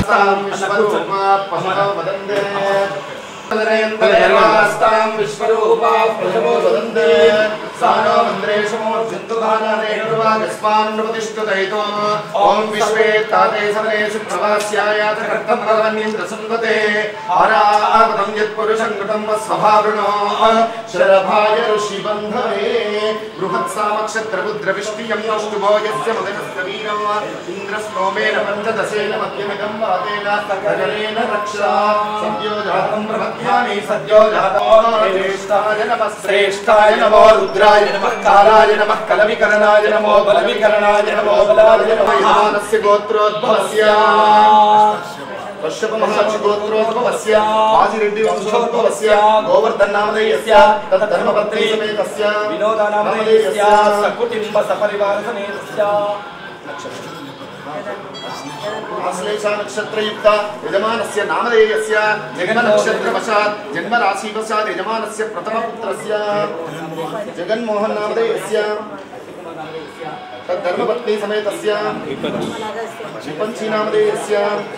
దేవాస్తాం విశ్వరూపా పశవో వదందే దేవాస్తాం విశ్వరూపా పశవో వదందే సానో మంద్రేషమోర్జంతుధానేర్వాగస్మాన్నుపతిష్ఠుతైతో ఓం విశ్వే తాతే సమనేషు ప్రవాస్యాయాత కర్తం భగవన్నింద్ర సున్వతే ఆరావతం యత్పురుషం కృతం స్వభావృణో శరభాయ ఋషిబంధవే బృహత్సామక్షత్రపుద్రవిష్టియం నోష్టుభో యస్య మదనస్య వీరో ఇంద్రస్లోమేన పంచదశేన మధ్యమిదం వాతేన సకలేన రక్షా సద్యో జాతం ప్రపద్యామి సద్యో జాతో శ్రేష్ఠాయ నమః శ్రేష్ఠాయ నమో రుద్రాయ నమః కాలాయ నమః కలవికరణాయ నమో బలవికరణాయ నమో బలాయ నమః యానస్య గోత్రోద్భవస్య కశ్యప మహర్షి గోత్రోద్భవస్య ఆదిరెడ్డి వంశోద్భవస్య గోవర్ధన్ నామధేయస్య తద్ధర్మపత్ని సమేతస్య వినోదానామధేయస్య సకుటుంబ సపరివార సమేతస్య ఆశ్లేష నక్షత్రయుక్త యజమానస్య నామధేయస్య జగన్ నక్షత్రవశాత్ జన్మ రాశివశాత్ యజమానస్య ప్రథమ పుత్రస్య జగన్మోహన్ నామధేయస్య తద్ధర్మపత్ని సమేతస్య విపంచి నామధేయస్య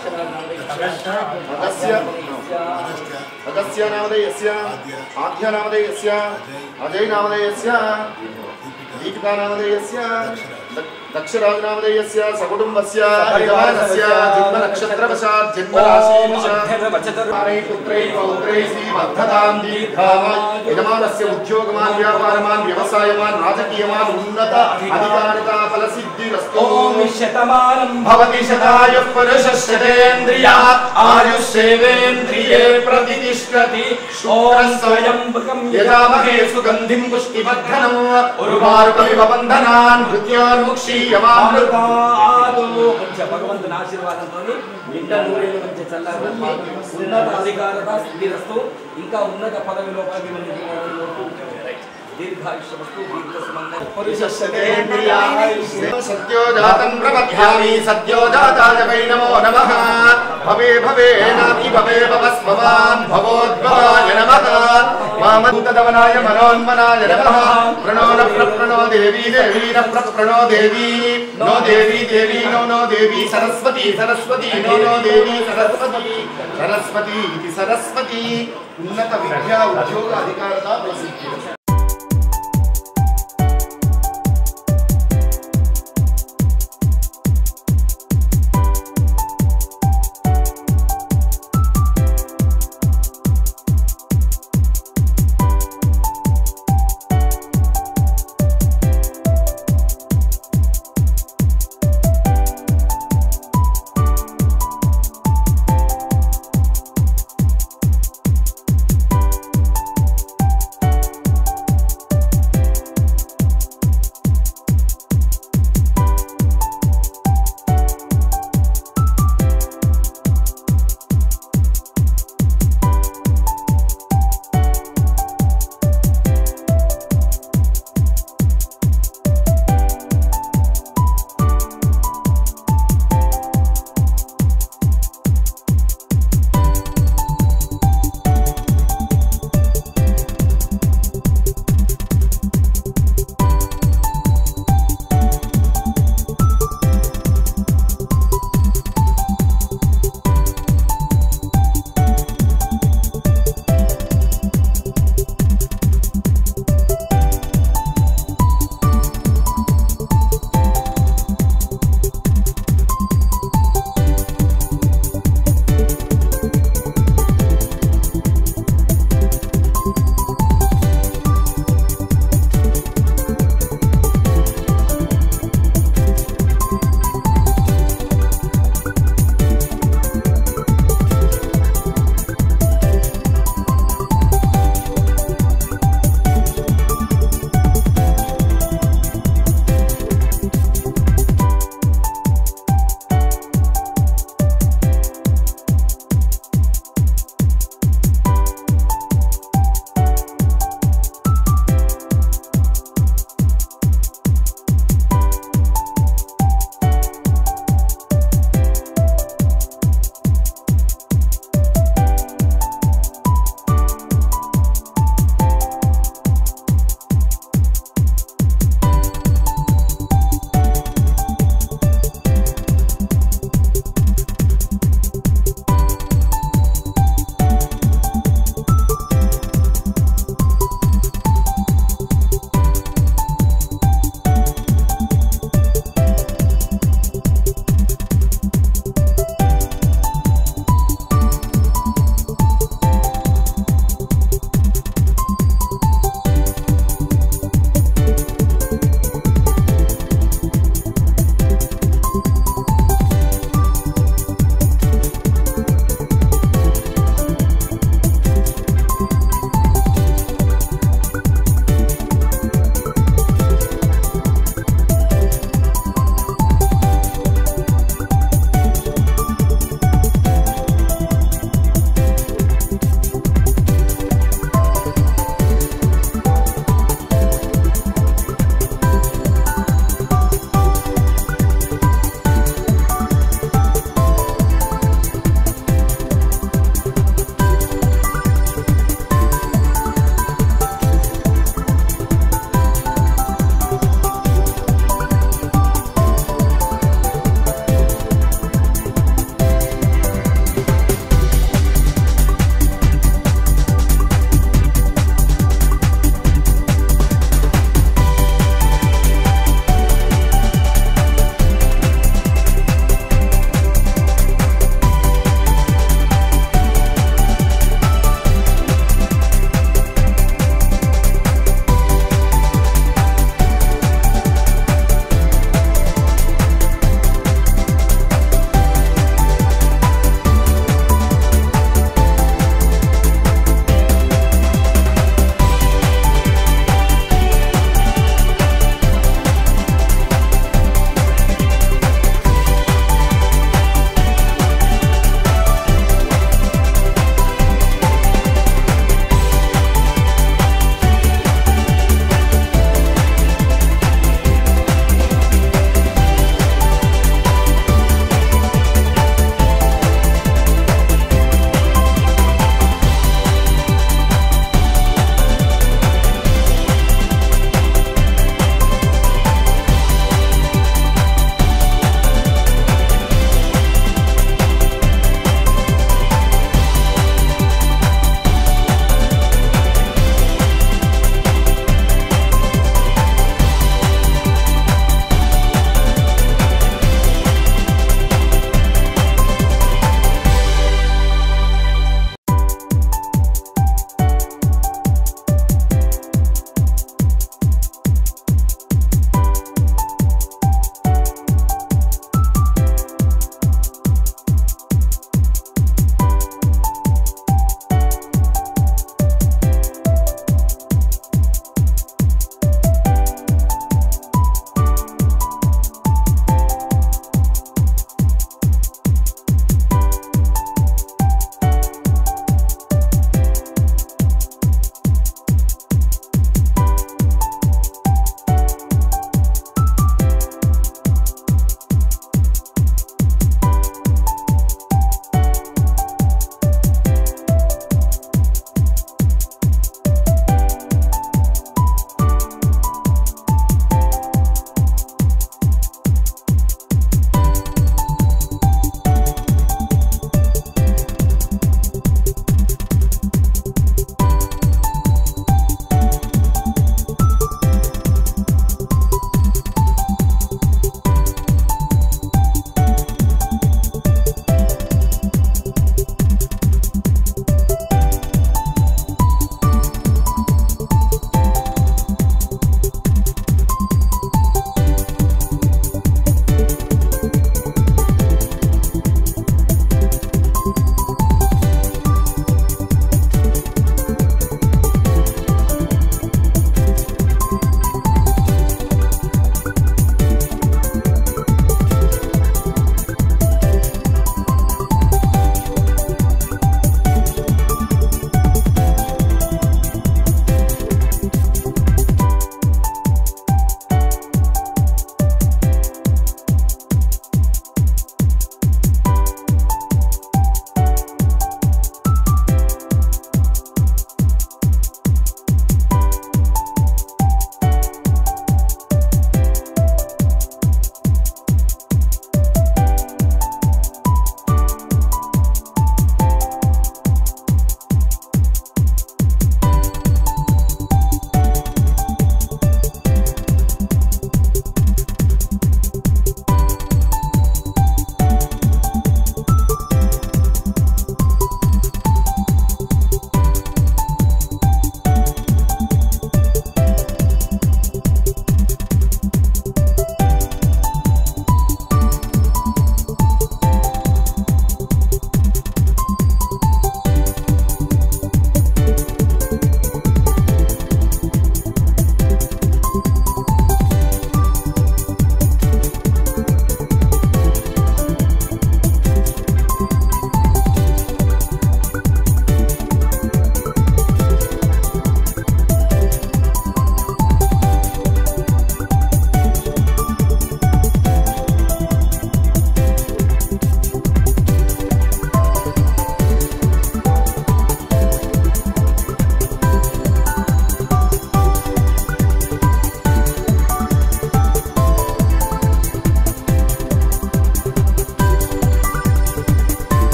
అగస్య అగస్య నామధేయస్య ఆద్య నామధేయస్య అజయ్ నామధేయస్య దీపికా నామధేయస్య ద- దక్షరాజు నామధేయస్య సకుటుంబస్య యజమానస్య జన్మ నక్షత్రవశాత్ జన్మ రాశివశాత్ ఆరై పుత్రై పౌత్రై శ్రీవర్ధతాం దీర్ఘామాన్ యజమానస్య ఉద్యోగమాన్ వ్యాపారమాన్ వ్యవసాయమాన్ రాజకీయమాన్ ఉన్నత అధికారిత ఫలసిద్ధిరస్తు ఓం శతమానం భవతి శతాయ పురుషశతేంద్రియ ఆయుష్యేవేంద్రియే ప్రతిష్టతి ఓం స్వయంభుకం యజామహే సుగంధిం పుష్టివర్ధనం ఉరువారుకమివ బంధనాన్ మృత్యోన్ముక్షీయమామృత అమృతాదు మంచిగా భగవంతుని ఆశీర్వాదంతో నిండా నూరేళ్ళు మంచి చల్లారి ఉన్నత అధికారత సిద్ధిరస్తు ఇంకా ఉన్నత పదవిలో పదవి దీర్ఘాయుష్యమస్తు దీర్ఘ సుమంగళ సత్యో జాతం ప్రపద్యామి సత్యో జాతాయ వై నమో నమః భవే భవే నాపి భవే భవస్మవాన్ భవోద్భవాయ నమః మామదూతదవనాయ మనోన్మనాయ నమః ప్రణో న ప్రణో దేవీ దేవీ న ప్రణో దేవీ నో దేవీ దేవీ నో నో దేవీ సరస్వతి సరస్వతి నో నో దేవీ సరస్వతి సరస్వతి ఇది సరస్వతి ఉన్నత విద్యా ఉద్యోగ అధికారత ప్రసిద్ధి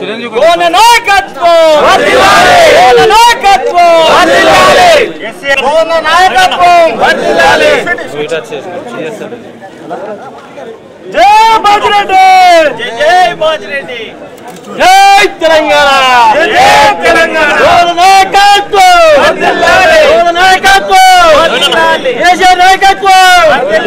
కోన నాయకత్వం కోన నాయకత్వం కోన నాయకత్వం జై బాజిరెడ్డి జై బాజిరెడ్డి జై తెలంగాణ జై తెలంగాణ కోన నాయకత్వం కోన నాయకత్వం కేసీఆర్ నాయకత్వం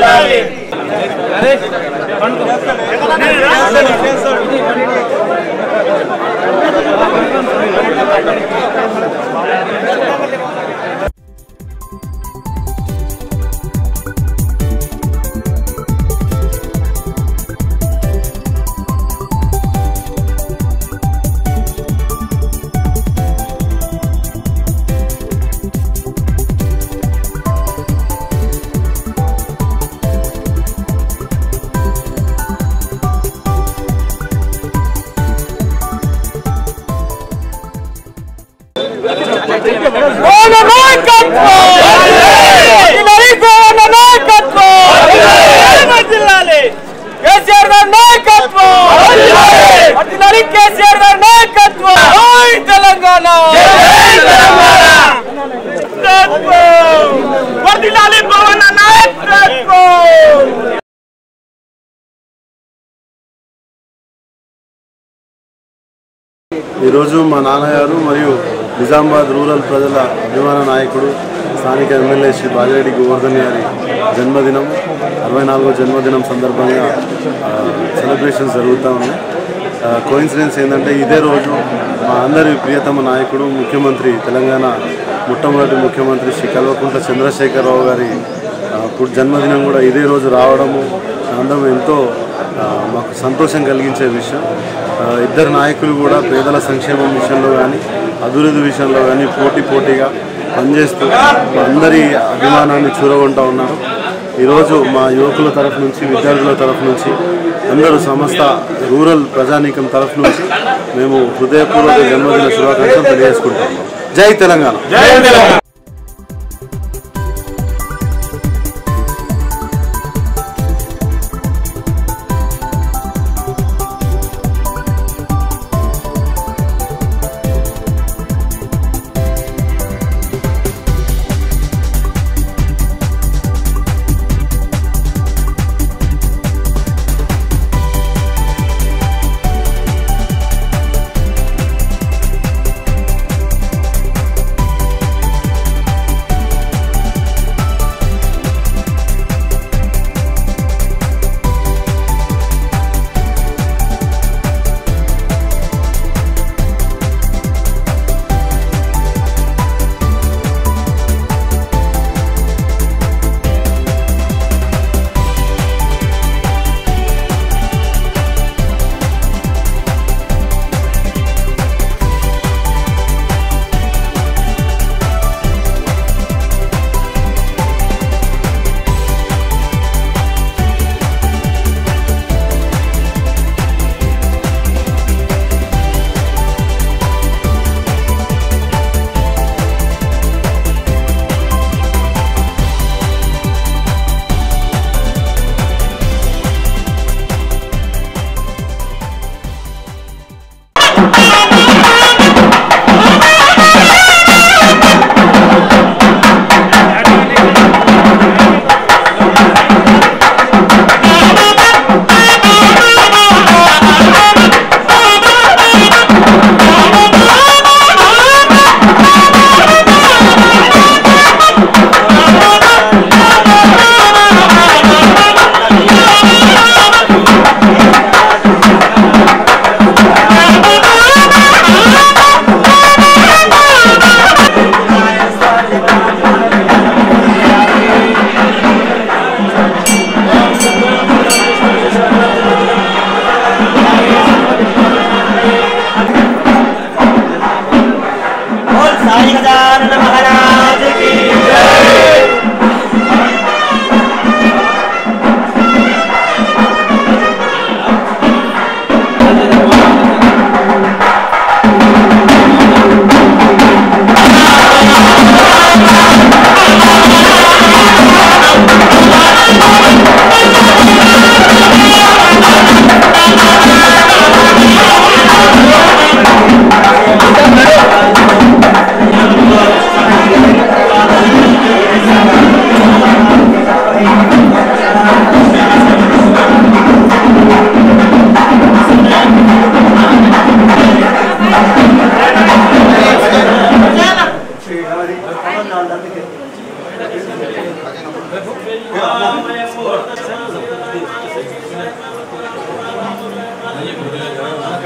కోన నాయకత్వం మరి కోన నాయకత్వం జిల్లాలే కేసీఆర్ గారి నాయకత్వం అతినరి కేసీఆర్ గారి నాయకత్వం జై తెలంగాణ జై తెలంగాణ వర్దిలాలి పవన్ నాయకత్వం ఈరోజు మా నాన్నగారు మరియు నిజామాబాద్ రూరల్ ప్రజల అభిమాన నాయకుడు స్థానిక ఎమ్మెల్యే శ్రీ బాజిరెడ్డి గోవర్ధన్ గారి జన్మదినం అరవై నాలుగో జన్మదినం సందర్భంగా ఆ, సెలబ్రేషన్స్ జరుగుతూ ఉన్నాయి కోయిన్సిడెన్స్ ఏంటంటే ఇదే రోజు మా అందరి ప్రియతమ నాయకుడు ముఖ్యమంత్రి తెలంగాణ మొట్టమొదటి ముఖ్యమంత్రి శ్రీ కల్వకుంట్ల చంద్రశేఖరరావు గారి ఆ, పుట్ జన్మదినం కూడా ఇదే రోజు రావడము అందరం ఎంతో ఆ, మాకు సంతోషం కలిగించే విషయం ఆ, ఇద్దరు నాయకులు కూడా పేదల సంక్షేమం విషయంలో కానీ అభివృద్ధి విషయంలో కానీ పోటీ పోటీగా పనిచేస్తూ మా అందరి అభిమానాన్ని చూరగొంటూ ఉన్నారు ఈరోజు మా యువకుల తరఫు నుంచి విద్యార్థుల తరఫు నుంచి అందరూ సమస్త రూరల్ ప్రజానీకం తరఫు నుంచి మేము హృదయపూర్వక జన్మదిన శుభాకాంక్షలు తెలియజేసుకుంటాం జై తెలంగాణ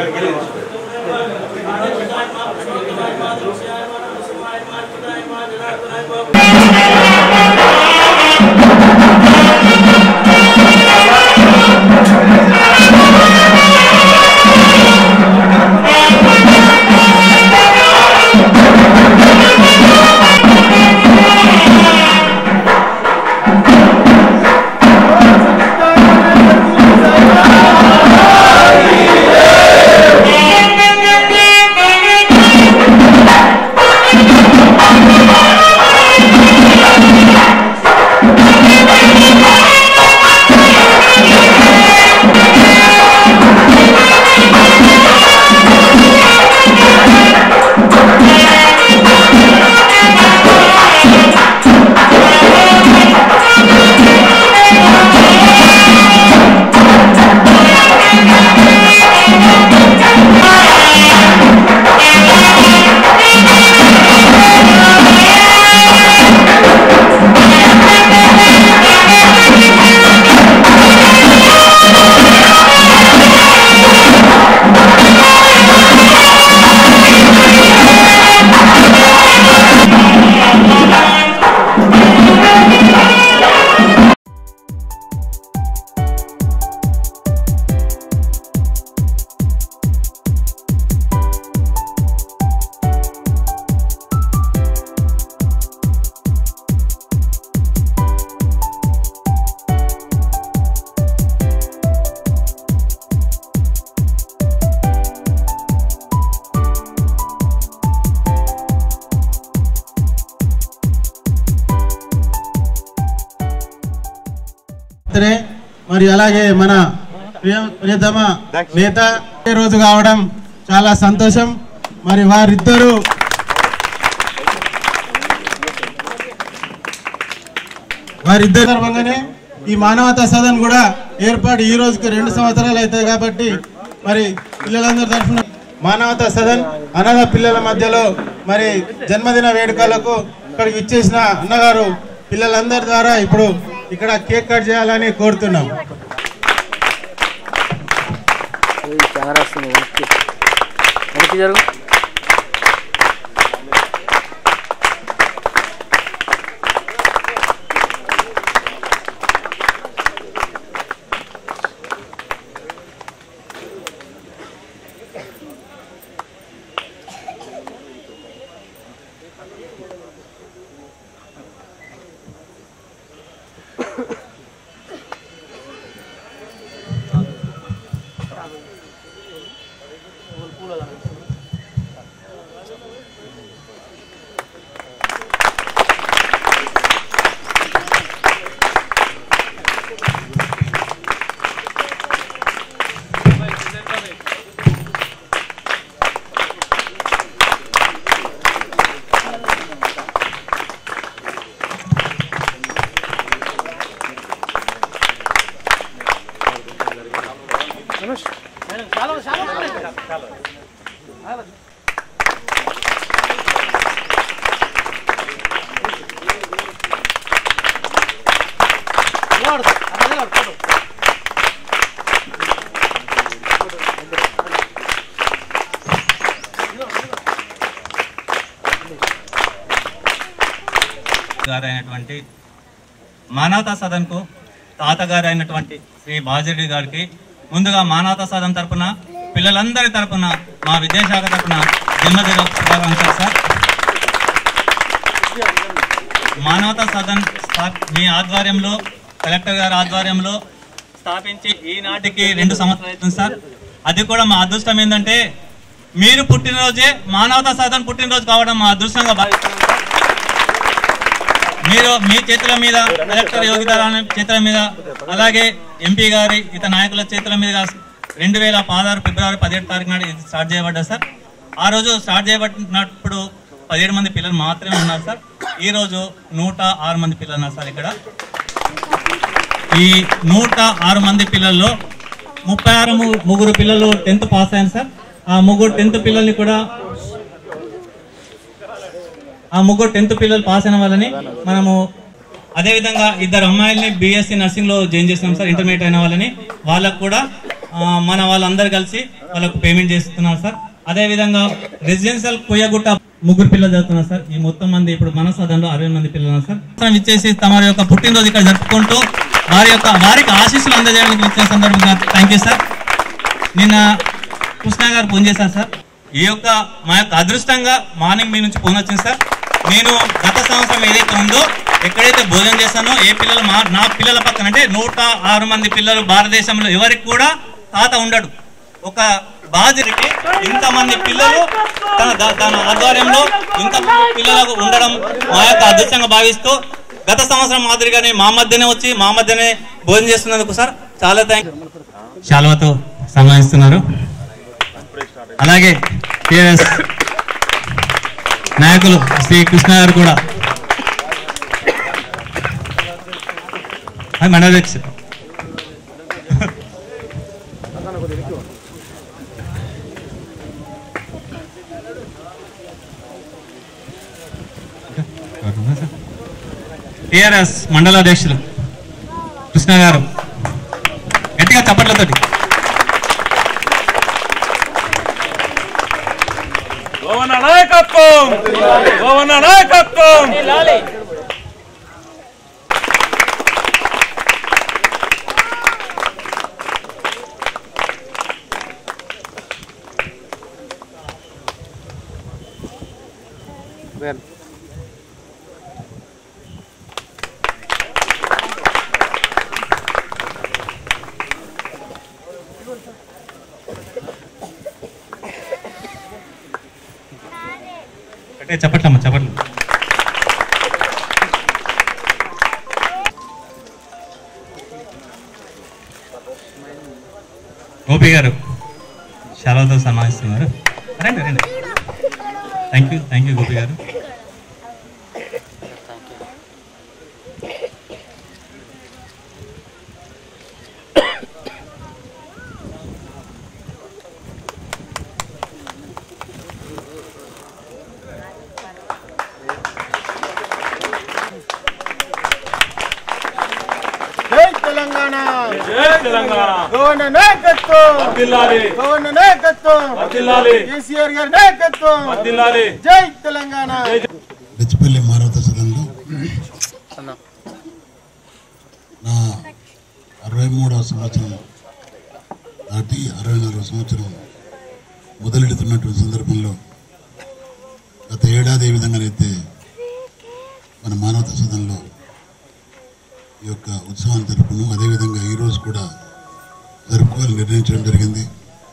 సరే మరి అలాగే మన ప్రియ- ప్రియతమ నేత ఈ రోజు కావడం చాలా సంతోషం మరి వారిద్దరూ వారిద్దరు సందర్భంగానే ఈ మానవతా సదన్ కూడా ఏర్పాటు ఈ రోజుకి రెండు సంవత్సరాలు అవుతాయి కాబట్టి మరి పిల్లలందరి తరఫున మానవతా సదన్ అనాథ పిల్లల మధ్యలో మరి జన్మదిన వేడుకలకు ఇక్కడికి ఇచ్చేసిన అన్నగారు పిల్లలందరి ద్వారా ఇప్పుడు ఇక్కడ కేక్ కట్ చేయాలని కోరుతున్నాం కెమెరా వస్తుంది వెనక్కి వెనక్కి జరుగు గారైనటువంటి మానవతా సదన్కు తాతగారైనటువంటి శ్రీ బాజిరెడ్డి గారికి ముందుగా మానవతా సదన్ తరపున పిల్లలందరి తరపున మా విద్యాశాఖ తరపున జన్మదిన శుభాకాంక్షలు సార్ మానవతా సదన్ స్థా- మీ ఆధ్వర్యంలో కలెక్టర్ గారి ఆధ్వర్యంలో స్థాపించి ఈనాటికి రెండు సంవత్సరాలు అవుతుంది సార్ అది కూడా మా అదృష్టం ఏంటంటే మీరు పుట్టినరోజే మానవతా సదన్ పుట్టినరోజు కావడం మా అదృష్టంగా భావిస్తున్నాం సార్. మీరు మీ చేతుల మీద కలెక్టర్ యోగితారాయణ చేతుల మీద అలాగే ఎంపీ గారి ఇతర నాయకుల చేతుల మీద రెండు వేల పదహారు ఫిబ్రవరి పదిహేడు తారీఖు నాడు ఇది స్టార్ట్ చేయబడ్డా సార్ ఆ రోజు స్టార్ట్ చేయబడినప్పుడు పదిహేడు మంది పిల్లలు మాత్రమే ఉన్నారు సార్ ఈ రోజు నూట ఆరు మంది పిల్లలు ఉన్నారు సార్ ఇక్కడ ఈ నూట ఆరు మంది పిల్లల్లో ముప్పై ఆరు ము- ముగ్గురు పిల్లలు టెన్త్ పాస్ అయ్యారు సార్ ఆ ముగ్గురు టెన్త్ పిల్లల్ని కూడా ఆ ముగ్గురు టెన్త్ పిల్లలు పాస్ అయిన వాళ్ళని మనము అదే విధంగా ఇద్దరు అమ్మాయిల్ని బీఎస్సీ నర్సింగ్ లో జాయిన్ చేసినాం సార్ ఇంటర్మీడియట్ అయిన వాళ్ళని వాళ్ళకు కూడా ఆ, మన వాళ్ళందరూ కలిసి వాళ్ళకు పేమెంట్ చేస్తున్నారు సార్ అదే విధంగా రెసిడెన్షియల్ కొయ్యగుట్ట ముగ్గురు పిల్లలు చదువుతున్నారు సార్ ఈ మొత్తం మంది ఇప్పుడు మన సదనంలో అరవై మంది పిల్లలు ఉన్నారు సార్ సంవత్సరం ఇచ్చేసి తమ యొక్క పుట్టినరోజు ఇక్కడ జరుపుకుంటూ వారి యొక్క వారికి ఆశీస్సులు అందజేయడానికి ఇచ్చిన సందర్భంగా థ్యాంక్ యూ సార్ నిన్న కృష్ణ గారు ఫోన్ చేశారు సార్ ఈ యొక్క మా యొక్క అదృష్టంగా మార్నింగ్ మీ నుంచి ఫోన్ వచ్చింది సార్ నేను గత సంవత్సరం ఏదైతే ఉందో ఎక్కడైతే భోజనం చేశానో ఏ పిల్లలు మా నా పిల్లల పక్కన అంటే నూట ఆరు మంది పిల్లలు భారతదేశంలో ఎవరికి కూడా తాత ఉండడు ఒక బాధ్యతకి ఇంతమంది పిల్లలు తన ద- తన ఆధ్వర్యంలో ఇంత పిల్లలకు ఉండడం మా యొక్క అదృష్టంగా భావిస్తూ గత సంవత్సరం మాదిరిగానే మా మధ్యనే వచ్చి మా మధ్యనే భోజనం చేస్తున్నందుకు సార్ చాలా థ్యాంక్ శాల్వతో సన్మానిస్తున్నారు అలాగే టిఆర్ఎస్ నాయకులు శ్రీ కృష్ణ గారు కూడా హాయ్ మండలధ్యక్ష టిఆర్ఎస్ మండల అధ్యక్షులు కృష్ణ గారు గట్టిగా చప్పట్లతోటి గోవన నాయకత్వం గోవన నాయకత్వం గట్టిగా చప్పట్లమ్మ చప్పట్లు గోపి గారు శాలతో సన్మానిస్తున్నారు రండి రండి thank you thank you Gopi గారు జై తెలంగాణ జై తెలంగాణ గవర్న నాయకత్వం వర్ధిల్లాలి గవర్న నాయకత్వం వర్ధిల్లాలి కేసీఆర్ గారి నాయకత్వం వర్ధిల్లాలి జై తెలంగాణ బెచ్చిపల్లి మానవత సదన్లో అన్న నా అరవై మూడవ సంవత్సరం దాటి అరవై నాలుగవ సంవత్సరం మొదలెడుతున్నటువంటి సందర్భంలో గత ఏడాది ఏ విధంగానైతే మన మానవత సదన్లో ఈ యొక్క ఉత్సవాన్ని జరుపును అదేవిధంగా ఈరోజు కూడా జరుపుకోవాలని నిర్ణయించడం జరిగింది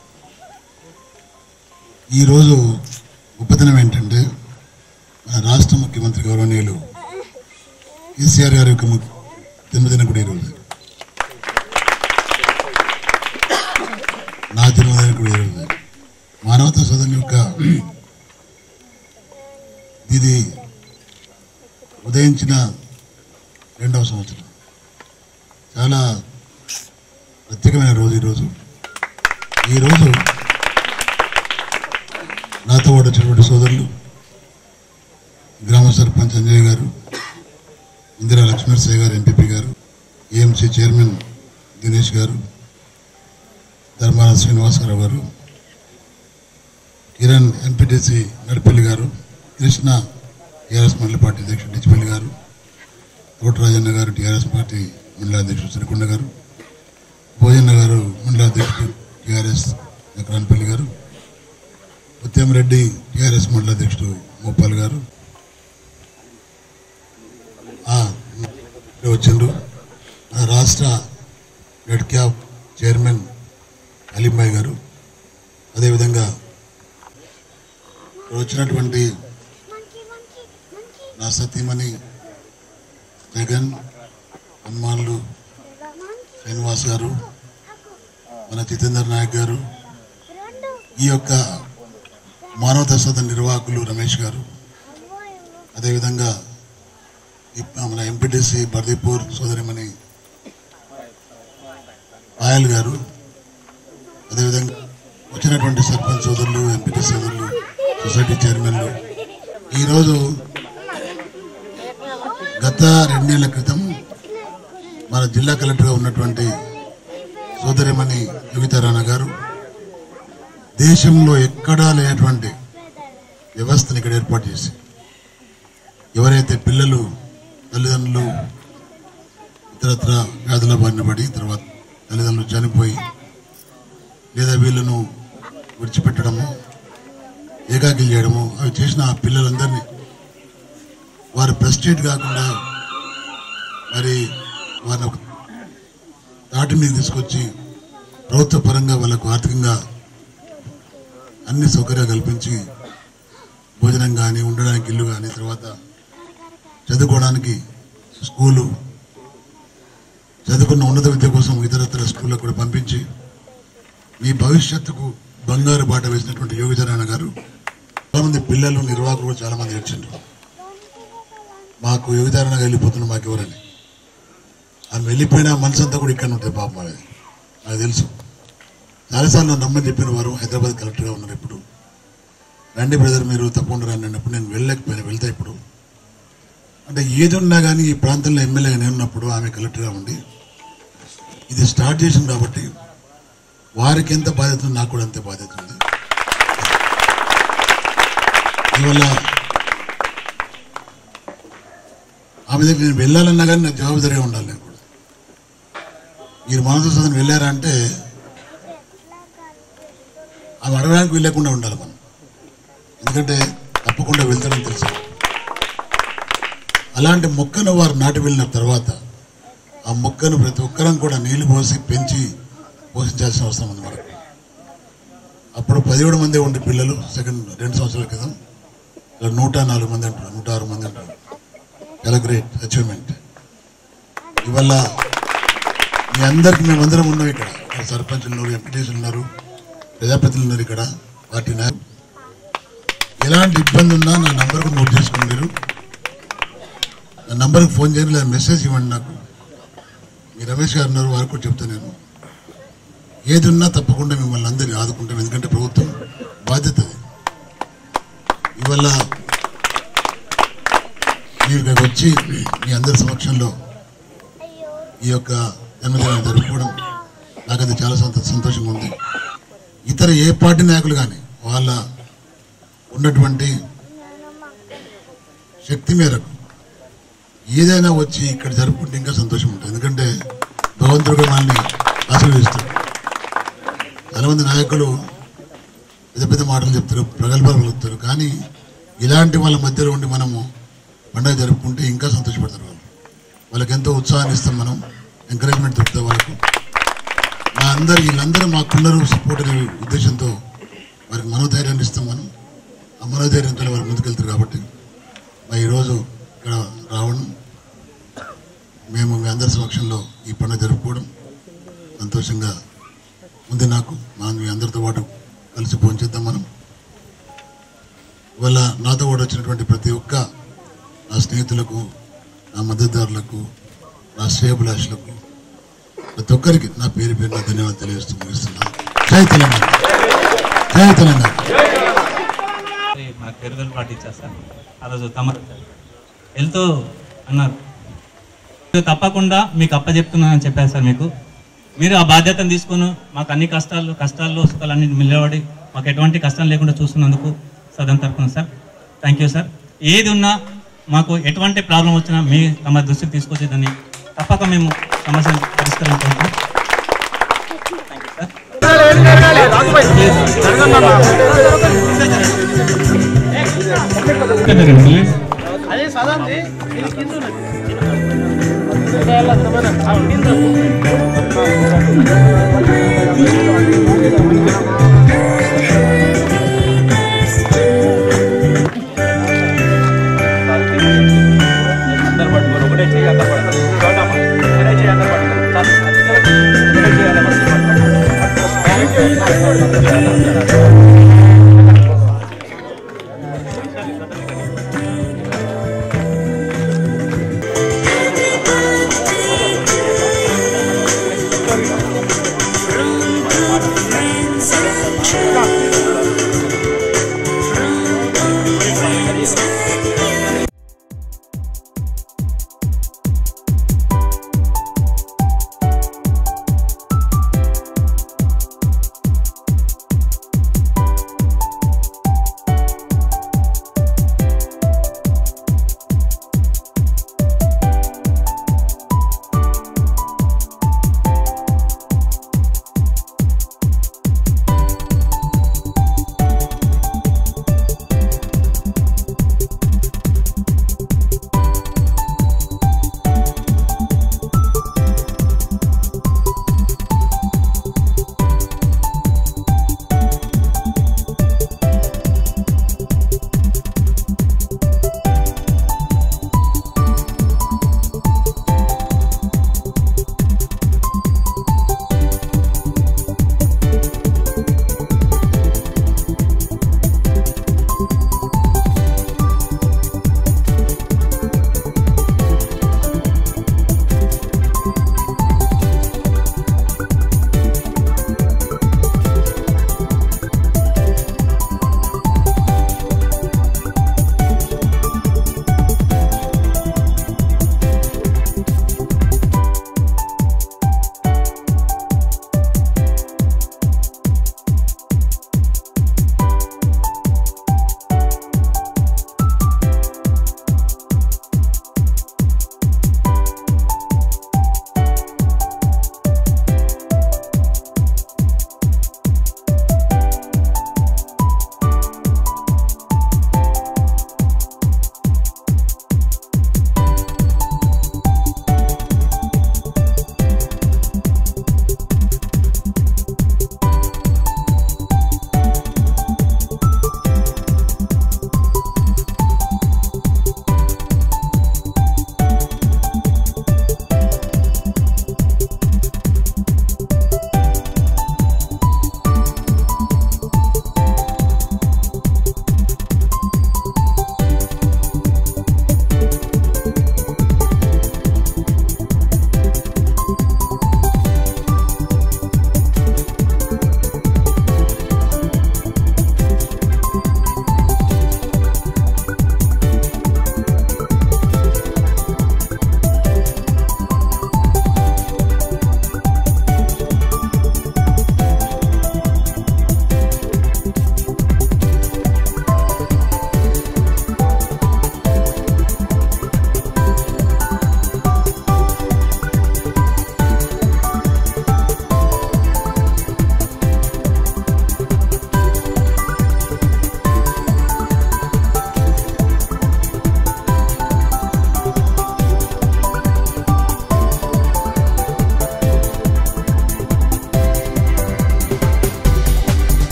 ఈరోజు గొప్పతనం ఏంటంటే మన రాష్ట్ర ముఖ్యమంత్రి గౌరవనీయులు కేసీఆర్ గారి యొక్క ము- జన్మదినం కూడా ఈరోజు నా జన్మదినం కూడా ఈరోజు మానవతా సదన్ యొక్క ఇది ఉదయించిన రెండవ సంవత్సరం చాలా ప్రత్యేకమైన రోజు ఈరోజు ఈరోజు నాతో పాటు వచ్చినటువంటి సోదరులు గ్రామ సర్పంచ్ అంజయ్ గారు ఇందిరా లక్ష్మణసాయి గారు ఎంపీపీ గారు ఏఎంసీ చైర్మన్ దినేష్ గారు ధర్మాన శ్రీనివాసరావు గారు కిరణ్ ఎంపీటీసీ నడిపల్లి గారు కృష్ణ టీఆర్ఎస్ మండలి పార్టీ అధ్యక్షుడు డిచ్చిపల్లి గారు తోటరాజన్న గారు టీఆర్ఎస్ పార్టీ మండల అధ్యక్షుడు సిరికొండ గారు భోజన్న గారు మండల అధ్యక్షుడు టీఆర్ఎస్ ఎకరాన్పల్లి గారు ముత్యంరెడ్డి టీఆర్ఎస్ మండల అధ్యక్షుడు గోపాల్ గారు ఆ, ఇక్కడ వచ్చిండ్రు మన రాష్ట్ర రెడ్ క్యాప్ చైర్మన్ అలీంబాయ్ గారు అదేవిధంగా ఇక్కడ వచ్చినటువంటి నా సతీమణి జగన్ హనుమాన్లు శ్రీనివాస్ గారు మన జితేందర్ నాయక్ గారు ఈ యొక్క మానవతా సదన్ నిర్వాహకులు రమేష్ గారు అదేవిధంగా ఇప్- మన ఎంపీటీసీ బర్దీపూర్ సోదరిమణి పాయల్ గారు అదేవిధంగా వచ్చినటువంటి సర్పంచ్ సోదరులు ఎంపీటీ సోదరులు సొసైటీ చైర్మన్లు ఈరోజు గత రెండేళ్ల క్రితం మన జిల్లా కలెక్టర్గా ఉన్నటువంటి సోదరిమణి యువితారాణ గారు దేశంలో ఎక్కడా లేనటువంటి వ్యవస్థను ఇక్కడ ఏర్పాటు చేసి ఎవరైతే పిల్లలు తల్లిదండ్రులు ఇతరత్ర వ్యాధుల బారిన పడి తర్వాత తల్లిదండ్రులు చనిపోయి లేదా వీళ్ళను విడిచిపెట్టడము ఏకాకిలు చేయడము అవి చేసిన ఆ పిల్లలందరినీ వారు ప్రెస్టేట్ కాకుండా మరి వారిని ఒక తాటి మీద తీసుకొచ్చి ప్రభుత్వ పరంగా వాళ్ళకు ఆర్థికంగా అన్ని సౌకర్యాలు కల్పించి భోజనం కానీ ఉండడానికి ఇల్లు కానీ తర్వాత చదువుకోవడానికి స్కూలు చదువుకున్న ఉన్నత విద్య కోసం ఇతరత్ర స్కూళ్ళకు కూడా పంపించి మీ భవిష్యత్తుకు బంగారు బాట వేసినటువంటి యోగిధరాయణ గారు చాలా మంది పిల్లలు నిర్వాహకులు కూడా చాలా మంది వచ్చిండ్రు మాకు యోగిధారణ వెళ్ళిపోతున్నారు మాకు ఎవరని ఆమె వెళ్ళిపోయిన మనసు అంతా కూడా ఇక్కడ ఉంటుంది పాపం అనేది నాకు తెలుసు చాలాసార్లు నన్ను రమ్మని చెప్పిన వారు హైదరాబాద్ కలెక్టర్గా ఉన్నారు ఇప్పుడు రండి బ్రదర్ మీరు తప్పకుండా రండి అన్నప్పుడు నేను వెళ్ళలేకపోయినా వెళ్తా ఇప్పుడు అంటే ఏది ఉన్నా కానీ ఈ ప్రాంతంలో ఎమ్మెల్యేగా నేను ఉన్నప్పుడు ఆమె కలెక్టర్గా ఉండి ఇది స్టార్ట్ చేసింది కాబట్టి వారికి ఎంత బాధ్యత ఉందో నాకు కూడా అంతే బాధ్యత ఉంది ఇవల్ల ఆమె దగ్గర నేను వెళ్ళాలన్నా కానీ నాకు జవాబుదారీగా ఉండాలి నేను కూడా మీరు మనసు సదన వెళ్ళారా అంటే ఆమె అడగడానికి వెళ్ళకుండా ఉండాలి మనం ఎందుకంటే తప్పకుండా వెళ్తారని తెలుసు అలాంటి మొక్కను వారు నాటి వెళ్ళిన తర్వాత ఆ మొక్కను ప్రతి ఒక్కరం కూడా నీళ్లు పోసి పెంచి పోషించాల్సిన అవసరం ఉంది మనకు అప్పుడు పదిహేడు మంది ఉండే పిల్లలు సెకండ్ రెండు సంవత్సరాల క్రితం ఇలా నూట నాలుగు మంది అంటారు నూట ఆరు మంది అంటారు చాలా గ్రేట్ అచీవ్మెంట్ ఇవల్ల మీ అందరికి మేమందరం ఉన్నాం ఇక్కడ ఇక్కడ సర్పంచులు ఉన్నారు ఎంపీటీసీలు ఉన్నారు ప్రజాప్రతినిధులు ఉన్నారు ఇక్కడ పార్టీ నాయకులు ఎలాంటి ఇబ్బంది ఉన్నా నా నంబర్కు నోట్ చేసుకోండి మీరు నా నంబర్కి ఫోన్ చేయండి లేదా మెసేజ్ ఇవ్వండి నాకు మీ రమేష్ గారు ఉన్నారు వారికి కూడా చెప్తాను నేను ఏది ఉన్నా తప్పకుండా మిమ్మల్ని అందరినీ ఆదుకుంటాం ఎందుకంటే ప్రభుత్వం బాధ్యత అది ఇవల్ల మీరు ఇక్కడికి వచ్చి మీ అందరి సమక్షంలో ఈ యొక్క జన్మదినాన్ని జరుపుకోవడం నాకు అది చాలా సంతో సంతోషంగా ఉంది ఇతర ఏ పార్టీ నాయకులు కానీ వాళ్ళ ఉన్నటువంటి శక్తి మేరకు ఏదైనా వచ్చి ఇక్కడ జరుపుకుంటే ఇంకా సంతోషం ఉంటుంది ఎందుకంటే భగవంతుడు కూడా మనల్ని ఆశీర్వదిస్తాడు చాలా మంది నాయకులు పెద్ద పెద్ద మాటలు చెప్తారు ప్రగల్భాలు పలుకుతారు కానీ ఇలాంటి వాళ్ళ మధ్యలో ఉండి మనము పండుగ జరుపుకుంటే ఇంకా సంతోషపడతారు వాళ్ళు వాళ్ళకి ఎంతో ఉత్సాహాన్ని ఇస్తాం మనం ఎంకరేజ్మెంట్ దొరుకుతుంది వాళ్ళకు మా అందరు వీళ్ళందరూ మాకున్నారు సపోర్ట్ అనే ఉద్దేశంతో వారికి మనోధైర్యాన్ని ఇస్తాం మనం ఆ మనోధైర్యంతో వారు ముందుకెళ్తారు కాబట్టి మరి ఈరోజు ఇక్కడ రావడం మేము మీ అందరి సమక్షంలో ఈ పండుగ జరుపుకోవడం సంతోషంగా ఉంది నాకు మనం మీ అందరితో పాటు కలిసి భోంచేద్దాం మనం ఇవాళ నాతో పాటు వచ్చినటువంటి ప్రతి ఒక్క నా స్నేహితులకు నా మద్దతుదారులకు నా శ్రేయభిలాషులకు ప్రతి ఒక్కరికి నా పేరు పేరు నా ధన్యవాదాలు తెలియజేస్తూ ముగిస్తున్నాను జై తెలంగాణ జై తెలంగాణ మనకు పెరుగుదల పాటు ఇచ్చారు సార్ ఆ రోజు తమరు వెళ్తూ అన్నారు "నేను తప్పకుండా మీకు అప్పచెప్తున్నానని చెప్పారు సార్ మీకు మీరు ఆ బాధ్యతను తీసుకొని మాకు అన్ని కష్టాలు కష్టాల్లో సుఖాలు అన్ని నిలబడి మాకు ఎటువంటి కష్టం లేకుండా చూస్తున్నందుకు సదన్ తరఫున సార్ థ్యాంక్ యూ సార్ ఏది ఉన్నా మాకు ఎటువంటి ప్రాబ్లం వచ్చినా మీ తమ దృష్టికి తీసుకొచ్చి దాన్ని తప్పక మేము సమస్యను పరిష్కరించుకుంటాం థ్యాంక్ యూ సార్ అందరు పట్టుకోరు ఒకటే చేయి అందరు పట్టుకోరు చూడమ్మా ఒకటే చేయి అందరు పట్టుకోరు చాలు. ఒకటే చేయి అందరు పట్టుకోరు